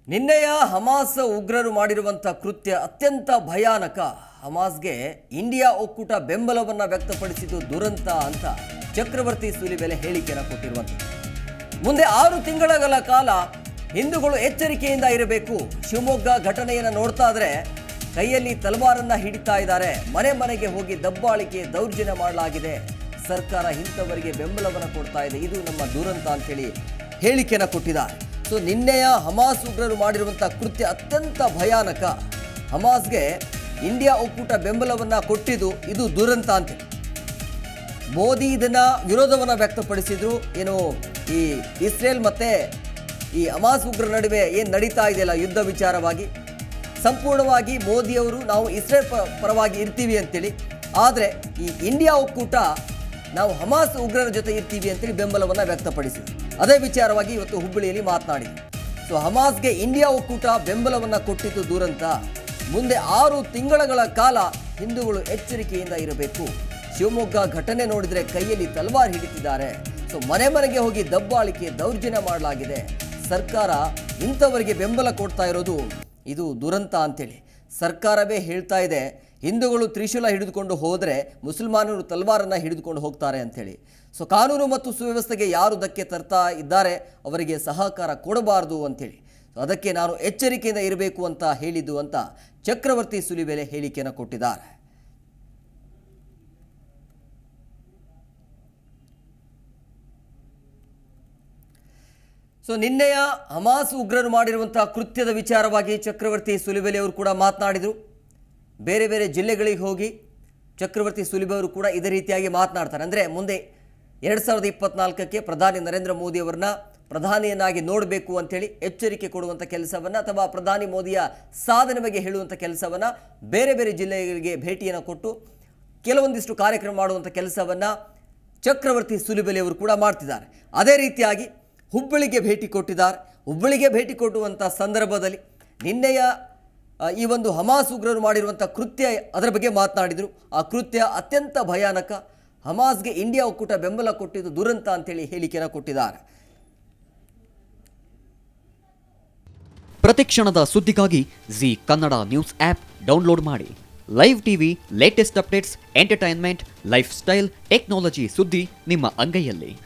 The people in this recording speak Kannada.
ನಿನ್ನೆಯ ಹಮಾಸ್ ಉಗ್ರರು ಮಾಡಿರುವಂಥ ಕೃತ್ಯ ಅತ್ಯಂತ ಭಯಾನಕ ಹಮಾಸ್ಗೆ ಇಂಡಿಯಾ ಒಕ್ಕೂಟ ಬೆಂಬಲವನ್ನು ವ್ಯಕ್ತಪಡಿಸಿದ್ದು ದುರಂತ ಅಂತ ಚಕ್ರವರ್ತಿ ಸುಲಿಬೆಲೆ ಹೇಳಿಕೆಯನ್ನು ಕೊಟ್ಟಿರುವಂಥದ್ದು ಮುಂದೆ ಆರು ತಿಂಗಳ ಕಾಲ ಹಿಂದೂಗಳು ಎಚ್ಚರಿಕೆಯಿಂದ ಇರಬೇಕು ಶಿವಮೊಗ್ಗ ಘಟನೆಯನ್ನು ನೋಡ್ತಾ ಇದ್ರೆ ಕೈಯಲ್ಲಿ ತಲವಾರನ್ನ ಹಿಡಿತಾ ಇದ್ದಾರೆ ಮನೆ ಮನೆಗೆ ಹೋಗಿ ದಬ್ಬಾಳಿಕೆ ದೌರ್ಜನ್ಯ ಮಾಡಲಾಗಿದೆ ಸರ್ಕಾರ ಇಂಥವರಿಗೆ ಬೆಂಬಲವನ್ನು ಕೊಡ್ತಾ ಇದೆ ಇದು ನಮ್ಮ ದುರಂತ ಅಂತೇಳಿ ಹೇಳಿಕೆಯನ್ನು ಕೊಟ್ಟಿದ್ದಾರೆ ಸೊ ನಿನ್ನೆಯ ಹಮಾಸ್ ಉಗ್ರರು ಮಾಡಿರುವಂಥ ಕೃತ್ಯ ಅತ್ಯಂತ ಭಯಾನಕ ಹಮಾಸ್ಗೆ ಇಂಡಿಯಾ ಒಕ್ಕೂಟ ಬೆಂಬಲವನ್ನು ಕೊಟ್ಟಿದ್ದು ಇದು ದುರಂತ ಅಂತೇಳಿ ಮೋದಿ ಇದನ್ನ ವಿರೋಧವನ್ನ ವ್ಯಕ್ತಪಡಿಸಿದ್ರು ಏನು ಈ ಇಸ್ರೇಲ್ ಮತ್ತೆ ಈ ಹಮಾಸ್ ಉಗ್ರ ನಡುವೆ ಏನು ನಡೀತಾ ಇದೆಯಲ್ಲ ಯುದ್ಧ ವಿಚಾರವಾಗಿ ಸಂಪೂರ್ಣವಾಗಿ ಮೋದಿಯವರು ನಾವು ಇಸ್ರೇಲ್ ಪ- ಪರವಾಗಿ ಇರ್ತೀವಿ ಅಂತೇಳಿ ಆದರೆ ಈ ಇಂಡಿಯಾ ಒಕ್ಕೂಟ ನಾವು ಹಮಾಸ್ ಉಗ್ರರ ಜೊತೆ ಇರ್ತೀವಿ ಅಂತೇಳಿ ಬೆಂಬಲವನ್ನು ವ್ಯಕ್ತಪಡಿಸಿದ್ರು ಅದೇ ವಿಚಾರವಾಗಿ ಇವತ್ತು ಹುಬ್ಬಳ್ಳಿಯಲ್ಲಿ ಮಾತನಾಡಿದ್ರು ಸೊ ಹಮಾಸ್ಗೆ ಇಂಡಿಯಾ ಒಕ್ಕೂಟ ಬೆಂಬಲವನ್ನು ಕೊಟ್ಟಿದ್ದು ದುರಂತ ಮುಂದೆ ಆರು ತಿಂಗಳ ಕಾಲ ಹಿಂದೂಗಳು ಎಚ್ಚರಿಕೆಯಿಂದ ಇರಬೇಕು ಶಿವಮೊಗ್ಗ ಘಟನೆ ನೋಡಿದ್ರೆ ಕೈಯಲ್ಲಿ ತಲವಾರ್ ಹಿಡಿತಿದ್ದಾರೆ ಸೊ ಮನೆ ಮನೆಗೆ ಹೋಗಿ ದಬ್ಬಾಳಿಕೆ ದೌರ್ಜನ್ಯ ಮಾಡಲಾಗಿದೆ ಸರ್ಕಾರ ಇಂಥವರಿಗೆ ಬೆಂಬಲ ಕೊಡ್ತಾ ಇರೋದು ಇದು ದುರಂತ ಅಂತೇಳಿ ಸರ್ಕಾರವೇ ಹೇಳ್ತಾ ಇದೆ ಹಿಂದೂಗಳು ತ್ರಿಶೂಲ ಹಿಡಿದುಕೊಂಡು ಹೋದರೆ ಮುಸಲ್ಮಾನರು ತಲ್ವಾರನ್ನು ಹಿಡಿದುಕೊಂಡು ಹೋಗ್ತಾರೆ ಅಂಥೇಳಿ ಸೊ ಕಾನೂನು ಮತ್ತು ಸುವ್ಯವಸ್ಥೆಗೆ ಯಾರು ಧಕ್ಕೆ ತರ್ತಾ ಇದ್ದಾರೆ ಅವರಿಗೆ ಸಹಕಾರ ಕೊಡಬಾರದು ಅಂಥೇಳಿ ಸೊ ಅದಕ್ಕೆ ನಾನು ಎಚ್ಚರಿಕೆಯಿಂದ ಇರಬೇಕು ಅಂತ ಹೇಳಿದ್ದು ಅಂತ ಚಕ್ರವರ್ತಿ ಸುಲಿಬೆಲೆ ಹೇಳಿಕೆಯನ್ನು ಕೊಟ್ಟಿದ್ದಾರೆ ಸೊ ನಿನ್ನೆಯ ಹಮಾಸ್ ಉಗ್ರರು ಮಾಡಿರುವಂತಹ ಕೃತ್ಯದ ವಿಚಾರವಾಗಿ ಚಕ್ರವರ್ತಿ ಸುಲಿಬೆಲೆ ಅವರು ಕೂಡ ಮಾತನಾಡಿದರು ಬೇರೆ ಬೇರೆ ಜಿಲ್ಲೆಗಳಿಗೆ ಹೋಗಿ ಚಕ್ರವರ್ತಿ ಸುಲಿಬೆ ಅವರು ಕೂಡ ಇದೇ ರೀತಿಯಾಗಿ ಮಾತನಾಡ್ತಾರೆ ಅಂದರೆ ಮುಂದೆ ಎರಡು ಸಾವಿರದ ಇಪ್ಪತ್ನಾಲ್ಕಕ್ಕೆ ಪ್ರಧಾನಿ ನರೇಂದ್ರ ಮೋದಿ ಅವರನ್ನ ಪ್ರಧಾನಿಯನ್ನಾಗಿ ನೋಡಬೇಕು ಅಂತೇಳಿ ಎಚ್ಚರಿಕೆ ಕೊಡುವಂಥ ಕೆಲಸವನ್ನು ಅಥವಾ ಪ್ರಧಾನಿ ಮೋದಿಯ ಸಾಧನೆ ಬಗ್ಗೆ ಹೇಳುವಂಥ ಕೆಲಸವನ್ನು ಬೇರೆ ಬೇರೆ ಜಿಲ್ಲೆಗಳಿಗೆ ಭೇಟಿಯನ್ನು ಕೊಟ್ಟು ಕೆಲವೊಂದಿಷ್ಟು ಕಾರ್ಯಕ್ರಮ ಮಾಡುವಂಥ ಕೆಲಸವನ್ನು ಚಕ್ರವರ್ತಿ ಸುಲಿಬೆಲೆ ಅವರು ಕೂಡ ಮಾಡ್ತಿದ್ದಾರೆ ಅದೇ ರೀತಿಯಾಗಿ ಹುಬ್ಬಳ್ಳಿಗೆ ಭೇಟಿ ಕೊಟ್ಟಿದ್ದಾರೆ ಹುಬ್ಬಳ್ಳಿಗೆ ಭೇಟಿ ಕೊಟ್ಟುವಂಥ ಸಂದರ್ಭದಲ್ಲಿ ನಿನ್ನೆಯ ಆ, ಈ ಒಂದು ಹಮಾಸ್ ಉಗ್ರರು ಮಾಡಿರುವಂಥ ಕೃತ್ಯ ಅದರ ಬಗ್ಗೆ ಮಾತನಾಡಿದರು ಆ ಕೃತ್ಯ ಅತ್ಯಂತ ಭಯಾನಕ ಹಮಾಸ್ಗೆ ಇಂಡಿಯಾ ಒಕ್ಕೂಟ ಬೆಂಬಲ ಕೊಟ್ಟಿದ್ದು ದುರಂತ ಅಂತೇಳಿ ಹೇಳಿಕೆಯನ್ನು ಕೊಟ್ಟಿದ್ದಾರೆ ಪ್ರತಿಕ್ಷಣದ ಸುದ್ದಿಗಾಗಿ Zee Kannada news app download ಮಾಡಿ live TV latest updates entertainment lifestyle technology ಸುದ್ದಿ ನಿಮ್ಮ ಅಂಗೈಯಲ್ಲಿ